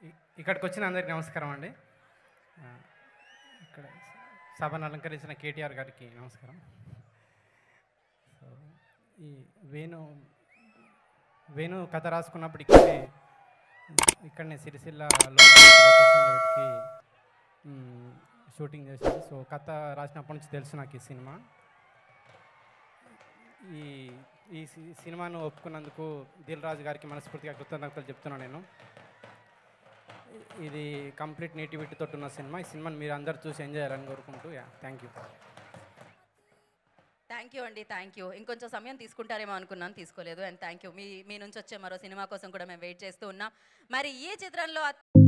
ఇ- ఇక్కడికి వచ్చిన అందరికీ నమస్కారం అండి ఆ, ఇక్కడ సభను అలంకరించిన కేటీఆర్ గారికి నమస్కారం సో ఈ వేణు వేణు కథ రాసుకున్నప్పుడు ఇక్కడే ఇక్కడనే సిరిసిల్లలో లొకేషన్లో వెతికి మ్, షూటింగ్ చేశారు సో కథ రాసినప్పటి నుంచి తెలుసు నాకు ఈ సినిమా ఈ ఈ సి- సినిమాను ఒప్పుకున్నందుకు దిల్ రాజు గారికి మనస్ఫూర్తిగా కృతజ్ఞతలు చెప్తున్నాను నేను ఇది కంప్లీట్ నేటివిటీ తోటి ఉన్న సినిమా ఈ సినిమాని మీరు అందరు చూసి ఎంజాయ్ చేయాలని కోరుకుంటూ yeah thank you thank you అండి థ్యాంక్ యూ ఇంకొంచెం సమయం తీసుకుంటారేమో అనుకున్నాను తీసుకోలేదు అండ్ థ్యాంక్ యూ మీ మీ నుంచి వచ్చే మరో సినిమా కోసం కూడా మేము వెయిట్ చేస్తూ ఉన్నాం మరి ఈ చిత్రంలో అత్-